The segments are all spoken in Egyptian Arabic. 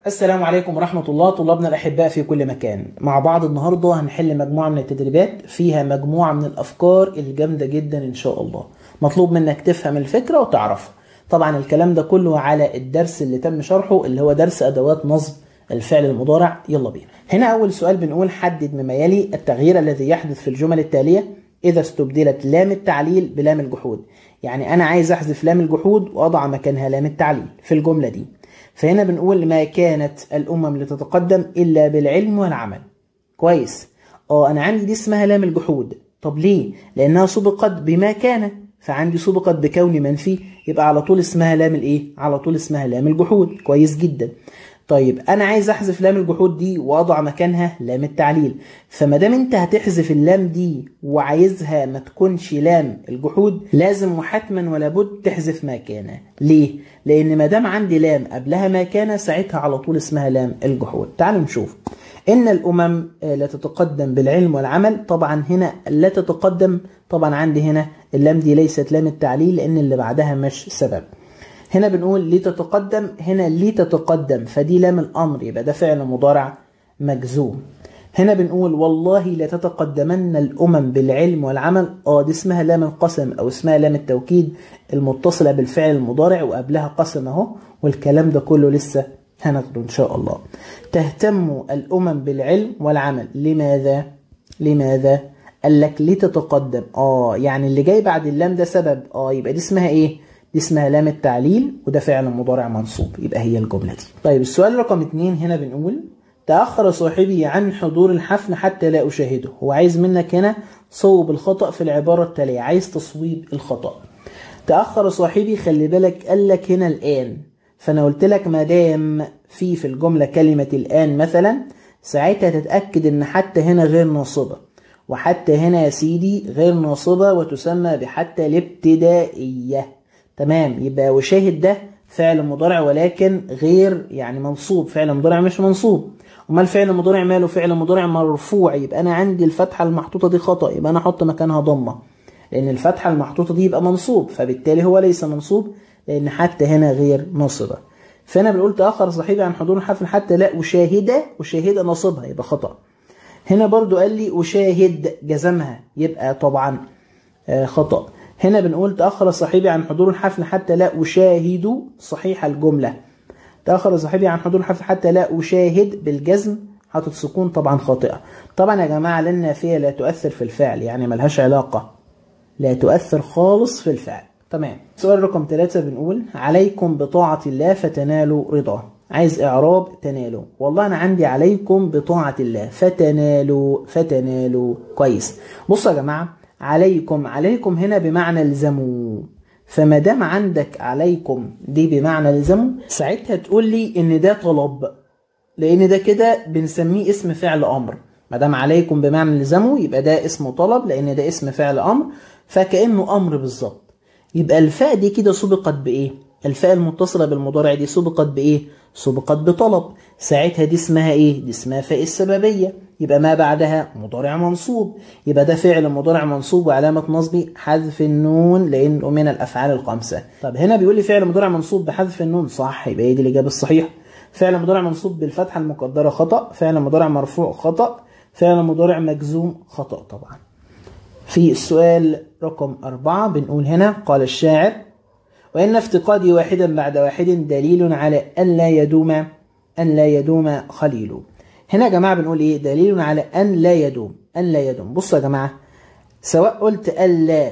السلام عليكم ورحمة الله طلابنا الأحباء في كل مكان مع بعض النهاردة هنحل مجموعة من التدريبات فيها مجموعة من الأفكار الجامدة جدا إن شاء الله مطلوب منك تفهم الفكرة وتعرفها طبعا الكلام ده كله على الدرس اللي تم شرحه اللي هو درس أدوات نصب الفعل المضارع يلا بينا هنا أول سؤال بنقول حدد مما يلي التغيير الذي يحدث في الجمل التالية إذا استبدلت لام التعليل بلام الجحود يعني أنا عايز أحذف لام الجحود وأضع مكانها لام التعليل في الجملة دي فهنا بنقول ما كانت الأمم لتتقدم إلا بالعلم والعمل كويس اه أنا عندي دي اسمها لام الجحود طب ليه؟ لأنها سبقت بما كان فعندي سبقت بكون منفي يبقى على طول اسمها لام الايه؟ على طول اسمها لام الجحود كويس جدا طيب انا عايز احذف لام الجحود دي واضع مكانها لام التعليل فما دام انت هتحذف اللام دي وعايزها ما تكونش لام الجحود لازم وحتما ولا بد تحذف ما كان ليه لان ما دام عندي لام قبلها ما كان ساعتها على طول اسمها لام الجحود تعالوا نشوف ان الامم لا تتقدم بالعلم والعمل طبعا هنا لا تتقدم طبعا عندي هنا اللام دي ليست لام التعليل لان اللي بعدها مش سبب هنا بنقول لتتقدم هنا لتتقدم فدي لام الامر يبقى ده فعل مضارع مجزوم هنا بنقول والله لتتقدمن الامم بالعلم والعمل اه دي اسمها لام القسم او اسمها لام التوكيد المتصله بالفعل المضارع وقبلها قسم اهو والكلام ده كله لسه هناخده ان شاء الله تهتم الامم بالعلم والعمل لماذا لماذا قال لك لتتقدم اه يعني اللي جاي بعد اللام ده سبب اه يبقى دي اسمها ايه دي اسمها لام التعليل وده فعل مضارع منصوب يبقى هي الجملة دي طيب السؤال رقم اتنين هنا بنقول تأخر صاحبي عن حضور الحفل حتى لا أشاهده هو عايز منك هنا صوب الخطأ في العبارة التالية عايز تصويب الخطأ تأخر صاحبي خلي بالك قال لك هنا الآن فأنا قلت لك ما دام في في الجملة كلمة الآن مثلا ساعتها تتأكد إن حتى هنا غير ناصبة وحتى هنا يا سيدي غير ناصبة وتسمى بحتى الابتدائية تمام يبقى وشاهد ده فعل مضارع ولكن غير يعني منصوب فعل مضارع مش منصوب امال فعل مضارع ماله فعل مضارع مرفوع يبقى انا عندي الفتحه المحطوطه دي خطا يبقى انا احط مكانها ضمه لان الفتحه المحطوطه دي يبقى منصوب فبالتالي هو ليس منصوب لان حتى هنا غير ناصبه فانا بنقول تاخر صاحبي عن حضور الحفل حتى لا اشاهد اشاهد ناصبها يبقى خطا هنا برضو قال لي اشاهد جزمها يبقى طبعا خطأ هنا بنقول تأخر صاحبي عن حضور الحفل حتى لا أشاهد صحيح الجملة تأخر صاحبي عن حضور الحفل حتى لا أشاهد بالجزم حاطط سكون طبعا خاطئة طبعا يا جماعة لأن النافية لا تؤثر في الفعل يعني ملهاش علاقة لا تؤثر خالص في الفعل تمام سؤال رقم ثلاثة بنقول عليكم بطاعة الله فتنالوا رضاه عايز إعراب تنالوا والله أنا عندي عليكم بطاعة الله فتنالوا فتنالوا كويس بصوا يا جماعة عليكم عليكم هنا بمعنى الزموا فما دام عندك عليكم دي بمعنى الزموا ساعتها تقول لي ان ده طلب لان ده كده بنسميه اسم فعل امر ما دام عليكم بمعنى الزموا يبقى ده اسمه طلب لان ده اسم فعل امر فكانه امر بالظبط يبقى الفاء دي كده سبقت بايه الفاء المتصله بالمضارع دي سبقت بايه سبقت بطلب ساعتها دي اسمها ايه دي اسمها فاء السببيه يبقى ما بعدها مضارع منصوب يبقى ده فعل مضارع منصوب وعلامة نصبي حذف النون لأنه من الأفعال الخمسة طب هنا بيقول لي فعل مضارع منصوب بحذف النون صح يبقى هي دي الإجابة الصحيحة فعل مضارع منصوب بالفتحة المقدرة خطأ فعل مضارع مرفوع خطأ فعل مضارع مجزوم خطأ طبعا في السؤال رقم أربعة بنقول هنا قال الشاعر وإن افتقادي واحدا بعد واحد دليل على أن لا يدوم أن لا يدوم خليله هنا يا جماعة بنقول ايه دليل على ان لا يدوم ان لا يدوم بصوا يا جماعة سواء قلت ان لا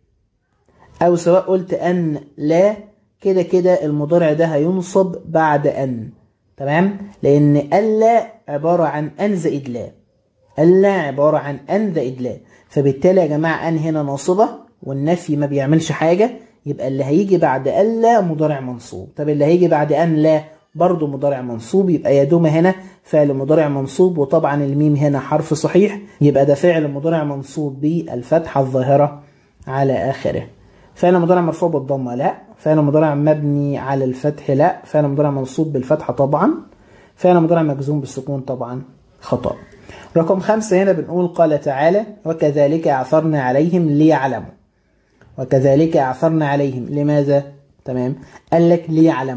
او سواء قلت ان لا كده كده المضارع ده هينصب بعد ان تمام لان الا عبارة عن ان زائد لا الا عبارة عن ان زائد لا فبالتالي يا جماعة ان هنا ناصبة والنفي ما بيعملش حاجة يبقى اللي هيجي بعد الا مضارع منصوب طب اللي هيجي بعد ان لا برضه مضارع منصوب يبقى يدوم هنا فعل مضارع منصوب وطبعا الميم هنا حرف صحيح يبقى ده فعل مضارع منصوب بالفتحة الظاهرة على آخره فعل مضارع مرفوع بالضمة لا فعل مضارع مبني على الفتح لا فعل مضارع منصوب بالفتحة طبعا فعل مضارع مجزوم بالسكون طبعا خطأ رقم خمسة هنا بنقول قال تعالى وكذلك أعثرنا عليهم ليعلموا وكذلك أعثرنا عليهم لماذا؟ تمام قال لك ليعلموا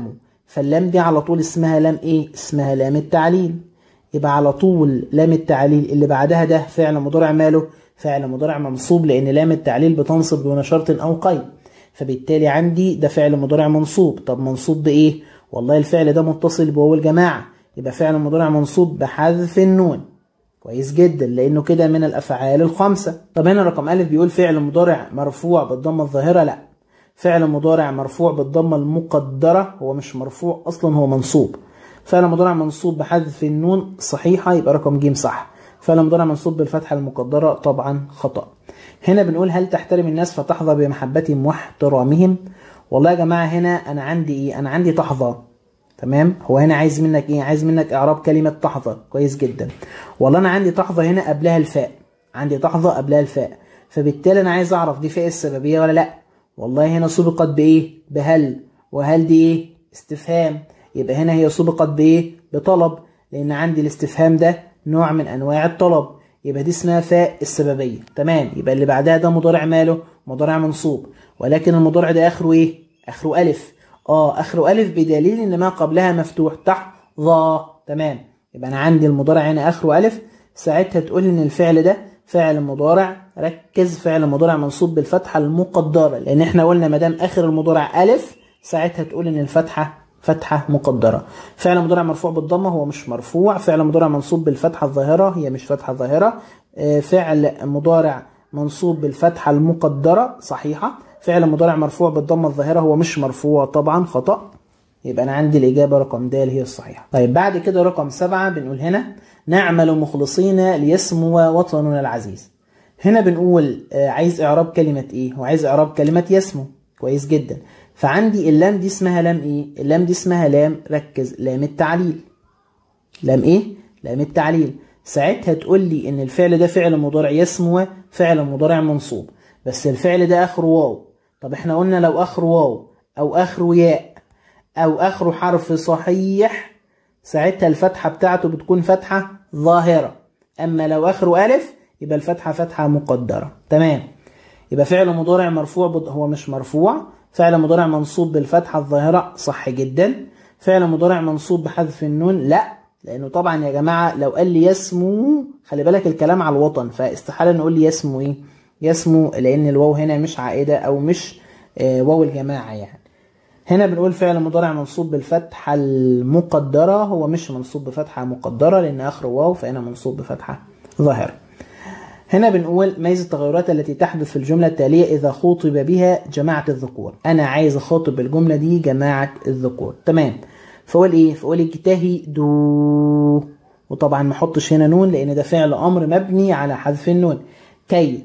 فاللام دي على طول اسمها لام ايه اسمها لام التعليل يبقى على طول لام التعليل اللي بعدها ده فعل مضارع ماله فعل مضارع منصوب لان لام التعليل بتنصب دون شرط او قيد فبالتالي عندي ده فعل مضارع منصوب طب منصوب بايه والله الفعل ده متصل بواو الجماعه يبقى فعل مضارع منصوب بحذف النون كويس جدا لانه كده من الافعال الخمسه طب هنا رقم الف بيقول فعل مضارع مرفوع بالضمه الظاهره لا فعل مضارع مرفوع بالضمه المقدره هو مش مرفوع اصلا هو منصوب فعل مضارع منصوب بحذف النون صحيحه يبقى رقم ج صح فعل مضارع منصوب بالفتحه المقدره طبعا خطا هنا بنقول هل تحترم الناس فتحظى بمحبتهم واحترامهم والله يا جماعه هنا انا عندي ايه انا عندي تحظى تمام هو هنا عايز منك ايه عايز منك اعراب كلمه تحظى كويس جدا والله انا عندي تحظى هنا قبلها الفاء عندي تحظى قبلها الفاء فبالتالي انا عايز اعرف دي فاء السببيه ولا لا والله هنا سبقت بايه بهل وهل دي ايه استفهام يبقى هنا هي سبقت بايه بطلب لان عندي الاستفهام ده نوع من انواع الطلب يبقى دي اسمها فاء السببيه تمام يبقى اللي بعدها ده مضارع ماله مضارع منصوب ولكن المضارع ده اخره ايه اخره الف اه اخره الف بدليل ان ما قبلها مفتوح تحت ظا تمام يبقى انا عندي المضارع هنا اخره الف ساعتها تقول ان الفعل ده فعل مضارع ركز فعل مضارع منصوب بالفتحه المقدره لان احنا قلنا ما دام اخر المضارع الف ساعتها تقول ان الفتحه فتحه مقدره فعل مضارع مرفوع بالضمه هو مش مرفوع فعل مضارع منصوب بالفتحه الظاهره هي مش فتحه ظاهره فعل مضارع منصوب بالفتحه المقدره صحيحه فعل مضارع مرفوع بالضمه الظاهره هو مش مرفوع طبعا خطا يبقى انا عندي الاجابه رقم د هي الصحيحه طيب بعد كده رقم سبعة بنقول هنا نعمل مخلصين ليسمو وطننا العزيز هنا بنقول عايز اعراب كلمه ايه هو عايز اعراب كلمه يسمو كويس جدا فعندي اللام دي اسمها لام ايه اللام دي اسمها لام ركز لام التعليل لام ايه لام التعليل ساعتها تقول لي ان الفعل ده فعل مضارع يسمو فعل مضارع منصوب بس الفعل ده اخره واو طب احنا قلنا لو اخره واو او اخره ياء او اخره حرف صحيح ساعتها الفتحة بتاعته بتكون فتحة ظاهرة اما لو اخره الف يبقى الفتحة فتحة مقدرة تمام يبقى فعل مضارع مرفوع هو مش مرفوع فعل مضارع منصوب بالفتحة الظاهرة صح جدا فعل مضارع منصوب بحذف النون لا لانه طبعا يا جماعة لو قال لي يسمو خلي بالك الكلام على الوطن فاستحالة نقول لي يسمو ايه يسمو لان الواو هنا مش عائدة او مش واو الجماعة يعني هنا بنقول فعل مضارع منصوب بالفتحة المقدرة هو مش منصوب بفتحة مقدرة لان اخره واو فهنا منصوب بفتحة ظاهرة هنا بنقول ميز التغيرات التي تحدث في الجملة التالية إذا خوطب بها جماعة الذكور أنا عايز أخاطب بالجملة دي جماعة الذكور تمام فأقول إيه فأقول اجتهدوا وطبعا ما احطش هنا نون لأن ده فعل أمر مبني على حذف النون كي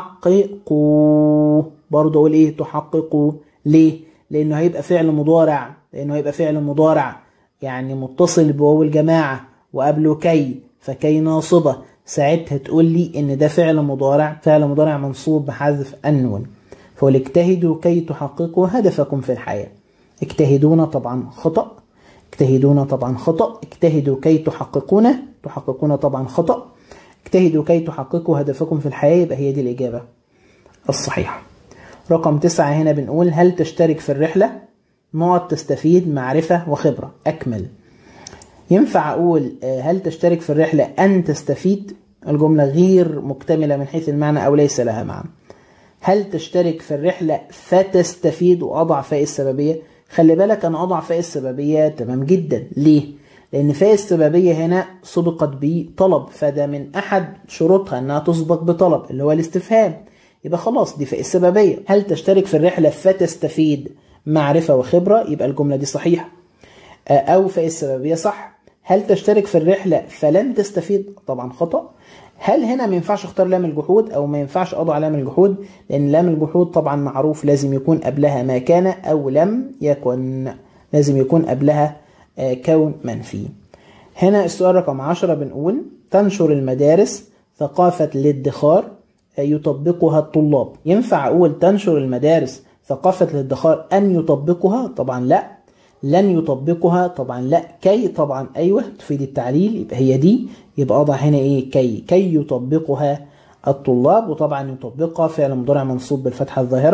تحققوا برضه أقول إيه تحققوا ليه لأنه هيبقى فعل مضارع لأنه هيبقى فعل مضارع يعني متصل بواو الجماعة وقبله كي فكي ناصبة ساعتها تقول لي ان ده فعل مضارع فعل مضارع منصوب بحذف النون فقول اجتهدوا كي تحققوا هدفكم في الحياة اجتهدون طبعا خطأ اجتهدون طبعا خطأ اجتهدوا كي تحققون تحققون طبعا خطأ اجتهدوا كي تحققوا هدفكم في الحياة يبقى هي دي الإجابة الصحيحة رقم تسعة هنا بنقول هل تشترك في الرحلة نقط تستفيد معرفة وخبرة أكمل ينفع أقول هل تشترك في الرحلة أن تستفيد الجملة غير مكتملة من حيث المعنى أو ليس لها معنى هل تشترك في الرحلة فتستفيد وأضع فاء السببية خلي بالك أنا أضع فاء السببية تمام جدا ليه؟ لأن فاء السببية هنا سبقت بطلب فده من أحد شروطها أنها تسبق بطلب اللي هو الاستفهام يبقى خلاص دي فاء السببية هل تشترك في الرحلة فتستفيد معرفة وخبرة يبقى الجملة دي صحيحة أو فاء السببية صح هل تشترك في الرحلة فلن تستفيد طبعا خطأ هل هنا ما ينفعش اختار لام الجحود او ما ينفعش اضع لام الجحود لان لام الجحود طبعا معروف لازم يكون قبلها ما كان او لم يكن لازم يكون قبلها كون منفي هنا السؤال رقم عشرة بنقول تنشر المدارس ثقافة الادخار يطبقها الطلاب ينفع اقول تنشر المدارس ثقافة الادخار ان يطبقها طبعا لا لن يطبقها طبعا لا كي طبعا ايوه تفيد التعليل يبقى هي دي يبقى اضع هنا ايه كي كي يطبقها الطلاب وطبعا يطبقها فعل مضارع منصوب بالفتحه الظاهره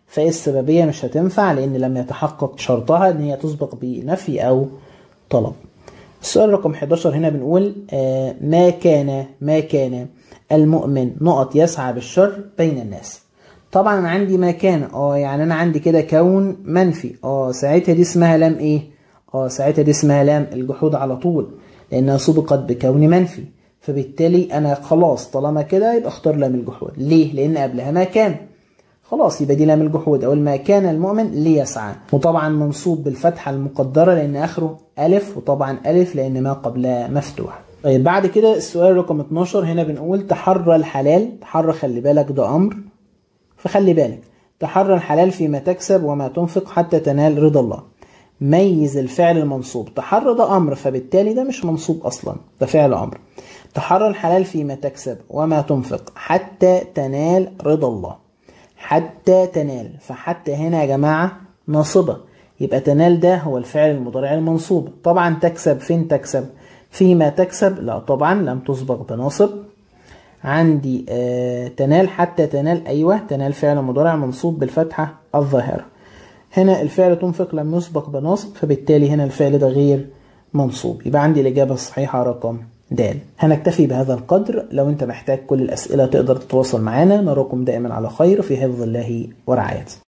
فإيه السببية مش هتنفع لأن لم يتحقق شرطها إن هي تسبق بنفي أو طلب السؤال رقم 11 هنا بنقول آه ما كان ما كان المؤمن نقط يسعى بالشر بين الناس طبعا انا عندي ما كان اه يعني انا عندي كده كون منفي اه ساعتها دي اسمها لام ايه اه ساعتها دي اسمها لام الجحود على طول لانها سبقت بكون منفي فبالتالي انا خلاص طالما كده يبقى اختار لام الجحود ليه لان قبلها ما كان خلاص يبقى دي لام الجحود اقول ما كان المؤمن ليسعى وطبعا منصوب بالفتحه المقدره لان اخره الف وطبعا الف لان ما قبلها مفتوح طيب بعد كده السؤال رقم 12 هنا بنقول تحرى الحلال تحرى خلي بالك ده امر فخلي بالك تحرى الحلال فيما تكسب وما تنفق حتى تنال رضا الله ميز الفعل المنصوب تحرى ده امر فبالتالي ده مش منصوب اصلا ده فعل امر تحرى الحلال فيما تكسب وما تنفق حتى تنال رضا الله حتى تنال فحتى هنا يا جماعة ناصبة يبقى تنال ده هو الفعل المضارع المنصوب طبعا تكسب فين تكسب فيما تكسب لا طبعا لم تسبق بناصب عندي آه تنال حتى تنال أيوة تنال فعل مضارع منصوب بالفتحة الظاهرة هنا الفعل تنفق لم يسبق بناصب فبالتالي هنا الفعل ده غير منصوب يبقى عندي الإجابة الصحيحة رقم د هنكتفي بهذا القدر لو انت محتاج كل الأسئلة تقدر تتواصل معنا نراكم دائما على خير في حفظ الله ورعايته